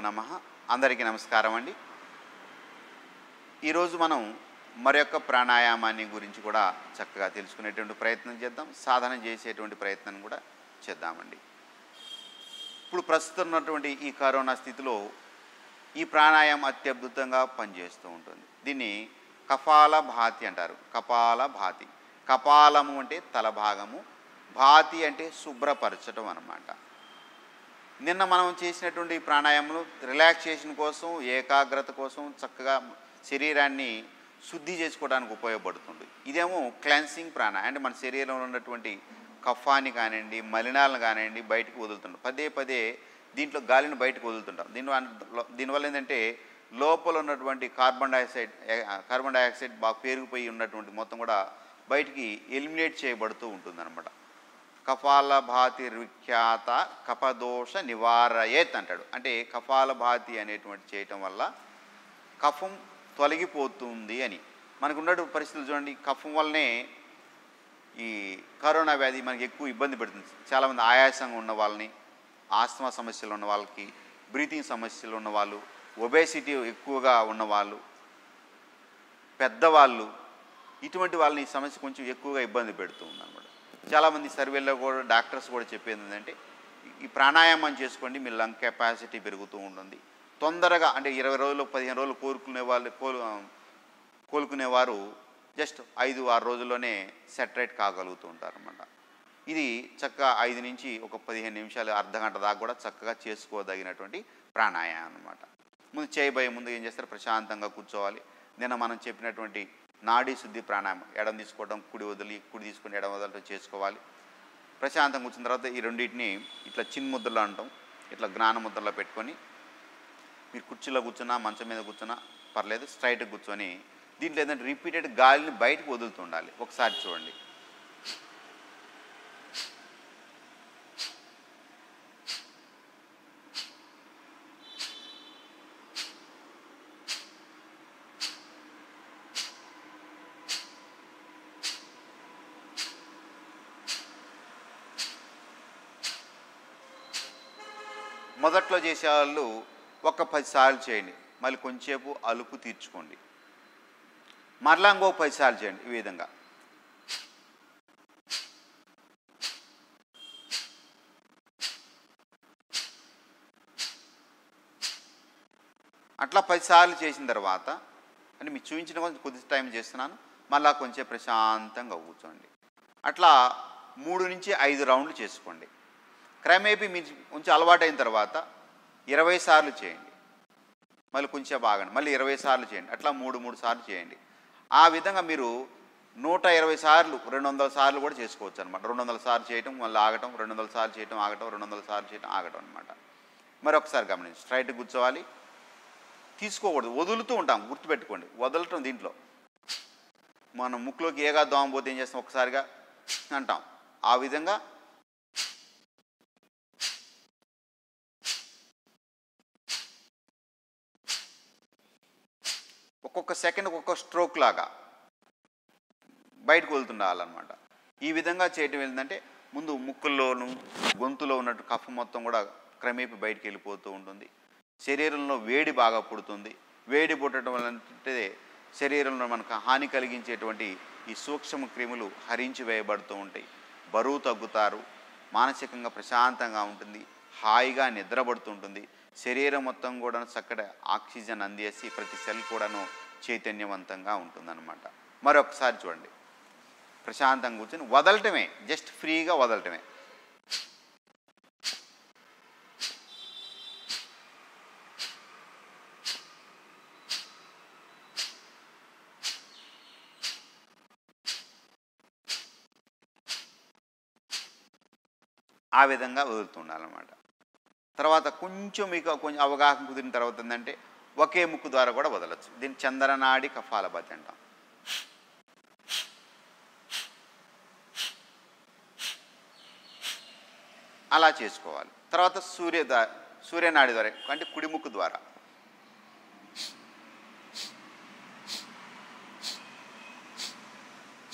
నమ అందరికీ నమస్కారం అండి ఈరోజు మనం మరొక ప్రాణాయామాన్ని గురించి కూడా చక్కగా తెలుసుకునేటువంటి ప్రయత్నం చేద్దాం సాధన చేసేటువంటి ప్రయత్నం కూడా చేద్దామండి ఇప్పుడు ప్రస్తుతం ఉన్నటువంటి ఈ కరోనా స్థితిలో ఈ ప్రాణాయామం అత్యద్భుతంగా పనిచేస్తూ ఉంటుంది దీన్ని కపాల భాతి అంటారు కపాల భాతి కపాలము అంటే తల భాగము భాతి అంటే శుభ్రపరచడం అన్నమాట నిన్న మనం చేసినటువంటి ఈ ప్రాణాయామంలో రిలాక్సేషన్ కోసం ఏకాగ్రత కోసం చక్కగా శరీరాన్ని శుద్ధి చేసుకోవడానికి ఉపయోగపడుతుంది ఇదేమో క్లెన్సింగ్ ప్రాణాయం అంటే మన శరీరంలో ఉన్నటువంటి కఫాన్ని కానివ్వండి మలినాలను కానివ్వండి బయటకు వదులుతుంటాం పదే పదే దీంట్లో గాలిని బయటకు వదులుతుంటాం దీనివల్ల దీనివల్ల ఏంటంటే లోపల ఉన్నటువంటి కార్బన్ డైఆక్సైడ్ కార్బన్ డైఆక్సైడ్ బాగా పేరుకుపోయి ఉన్నటువంటి మొత్తం కూడా బయటికి ఎలిమినేట్ చేయబడుతూ ఉంటుందన్నమాట కపాల భాతి విఖ్యాత కఫదోష నివారయేత్ అంటాడు అంటే కపాల భాతి అనేటువంటి చేయటం వల్ల కఫం తొలగిపోతుంది అని మనకు ఉన్నటువంటి పరిస్థితులు చూడండి కఫం వల్లనే ఈ కరోనా వ్యాధి మనకి ఎక్కువ ఇబ్బంది పెడుతుంది చాలామంది ఆయాసంగా ఉన్న వాళ్ళని ఆస్తమా సమస్యలు ఉన్న వాళ్ళకి బ్రీతింగ్ సమస్యలు ఉన్న వాళ్ళు ఒబేసిటీ ఎక్కువగా ఉన్నవాళ్ళు పెద్దవాళ్ళు ఇటువంటి వాళ్ళని ఈ సమస్య కొంచెం ఎక్కువగా ఇబ్బంది పెడుతూ ఉందన్నమాట చాలామంది సర్వేల్లో కూడా డాక్టర్స్ కూడా చెప్పేది ఏంటంటే ఈ ప్రాణాయామం చేసుకోండి మీ లంగ్ కెపాసిటీ పెరుగుతూ ఉంటుంది తొందరగా అంటే ఇరవై రోజులు పదిహేను రోజులు కోరుకునే వాళ్ళు కోలు కోలుకునేవారు జస్ట్ ఐదు ఆరు రోజుల్లోనే సెటరేట్ కాగలుగుతూ ఉంటారు అన్నమాట ఇది చక్కగా ఐదు నుంచి ఒక పదిహేను నిమిషాలు అర్ధ గంట దాకా కూడా చక్కగా చేసుకోదగినటువంటి ప్రాణాయామం అనమాట ముందు చేయబోయే ముందు ఏం చేస్తారు ప్రశాంతంగా కూర్చోవాలి నిన్న మనం చెప్పినటువంటి నాడీ శుద్ధి ప్రాణాయామం ఎడం తీసుకోవడం కుడి వదిలి కుడి తీసుకుని ఎడం వదలటం చేసుకోవాలి ప్రశాంతంగా కూర్చున్న తర్వాత ఈ రెండింటిని ఇట్లా చిన్న ముద్రలో అంటాం ఇట్లా జ్ఞాన ముద్రలో పెట్టుకొని మీరు కుర్చీలో కూర్చున్నా మంచం మీద కూర్చున్నా పర్లేదు స్ట్రైట్గా కూర్చొని దీంట్లో ఏంటంటే రిపీటెడ్ గాలిని బయటకు వదులుతుండాలి ఒకసారి చూడండి మొదట్లో చేసేవాళ్ళు ఒక పది సార్లు చేయండి మళ్ళీ కొంచెంసేపు అలుపు తీర్చుకోండి మరలా ఇంకో పది సార్లు చేయండి ఈ విధంగా అట్లా పది సార్లు చేసిన తర్వాత అంటే మీకు చూపించిన కొంచెం కొద్ది టైం చేస్తున్నాను మళ్ళా కొంచెం ప్రశాంతంగా కూర్చోండి అట్లా మూడు నుంచి ఐదు రౌండ్లు చేసుకోండి క్రమేపీ మీ కొంచెం అలవాటైన తర్వాత ఇరవై సార్లు చేయండి మళ్ళీ కొంచెం బాగండి మళ్ళీ ఇరవై సార్లు చేయండి అట్లా మూడు మూడు సార్లు చేయండి ఆ విధంగా మీరు నూట ఇరవై సార్లు రెండు వందల సార్లు కూడా చేసుకోవచ్చు అనమాట రెండు వందల సార్లు చేయటం మళ్ళీ ఆగటం రెండు వందల సార్లు చేయటం ఆగటం రెండు వందల సార్లు చేయటం ఆగటం అనమాట మరొకసారి గమనించి స్ట్రైట్ కూర్చోవాలి తీసుకోకూడదు వదులుతూ ఉంటాం గుర్తుపెట్టుకోండి వదలటం దీంట్లో మనం ముక్కులోకి ఏగా దోమ పోతే ఏం చేస్తాం ఒకసారిగా అంటాం ఆ విధంగా ఒక్కొక్క సెకండ్ ఒక్కొక్క స్ట్రోక్ లాగా బయటకు వెళ్తుండాలన్నమాట ఈ విధంగా చేయటం ఏంటంటే ముందు ముక్కుల్లోను గొంతులో ఉన్నట్టు కఫ మొత్తం కూడా క్రమేపీ బయటికి వెళ్ళిపోతూ ఉంటుంది శరీరంలో వేడి బాగా పుడుతుంది వేడి పుట్టడం వల్ల అంటే శరీరంలో మనకు హాని కలిగించేటువంటి ఈ సూక్ష్మ క్రిములు హరించి వేయబడుతూ ఉంటాయి బరువు తగ్గుతారు మానసికంగా ప్రశాంతంగా ఉంటుంది హాయిగా నిద్రపడుతుంటుంది శరీరం మొత్తం కూడా చక్కటి ఆక్సిజన్ అందేసి ప్రతి సెల్ కూడాను చైతన్యవంతంగా ఉంటుందన్నమాట మరొకసారి చూడండి ప్రశాంతంగా కూర్చొని వదలటమే జస్ట్ ఫ్రీగా వదలటమే ఆ విధంగా వదులుతుండాలన్నమాట తర్వాత కొంచెం మీకు కొంచెం అవగాహన కుదిరిన తర్వాత ఏంటంటే ఒకే ముక్కు ద్వారా కూడా వదలచ్చు దీన్ని చందరనాడి కఫాలబతి అంటాం అలా చేసుకోవాలి తర్వాత సూర్య దా- సూర్యనాడి ద్వారా అంటే కుడి ముక్కు ద్వారా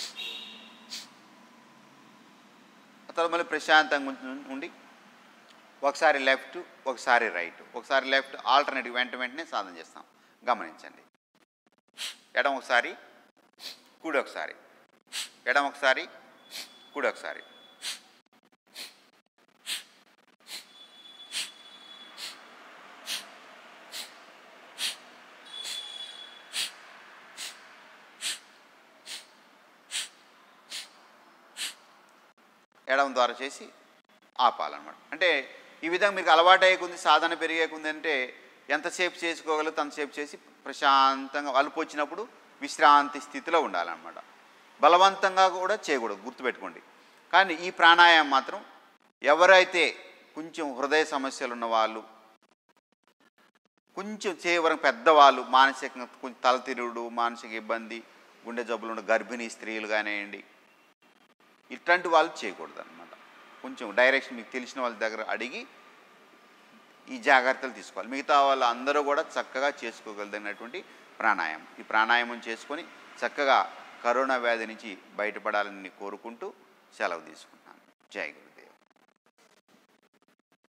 తర్వాత మళ్ళీ ప్రశాంతంగా ఉంచి- ఉండి ఒకసారి లెఫ్ట్ ఒకసారి రైట్ ఒకసారి లెఫ్ట్ ఆల్టర్నేటివ్ వెంట వెంటనే సాధన చేస్తాం గమనించండి ఎడం ఒకసారి కుడి ఒకసారి ఎడం ఒకసారి కుడి ఒకసారి ఎడం ద్వారా చేసి ఆపాలన్నమాట అంటే ఈ విధంగా మీకు అలవాటు అయ్యేకుంది సాధన పెరిగేకుంది అంటే ఎంతసేపు చేసుకోగలరు అంతసేపు చేసి ప్రశాంతంగా అలుపు వచ్చినప్పుడు విశ్రాంతి స్థితిలో ఉండాలన్నమాట బలవంతంగా కూడా చేయకూడదు గుర్తుపెట్టుకోండి కానీ ఈ ప్రాణాయామం మాత్రం ఎవరైతే కొంచెం హృదయ సమస్యలు ఉన్న వాళ్ళు కొంచెం చేయవరం పెద్దవాళ్ళు మానసికంగా కొంచెం తలతిరుగుడు మానసిక ఇబ్బంది గుండె జబ్బులు ఉన్న గర్భిణీ స్త్రీలు కానివ్వండి ఇట్లాంటి వాళ్ళు చేయకూడదు అనమాట కొంచెం డైరెక్షన్ మీకు తెలిసిన వాళ్ళ దగ్గర అడిగి ఈ జాగ్రత్తలు తీసుకోవాలి మిగతా వాళ్ళు అందరూ కూడా చక్కగా చేసుకోగలిగినటువంటి ప్రాణాయామం ఈ ప్రాణాయామం చేసుకొని చక్కగా కరోనా వ్యాధి నుంచి బయటపడాలని కోరుకుంటూ సెలవు తీసుకుంటాను జై గురు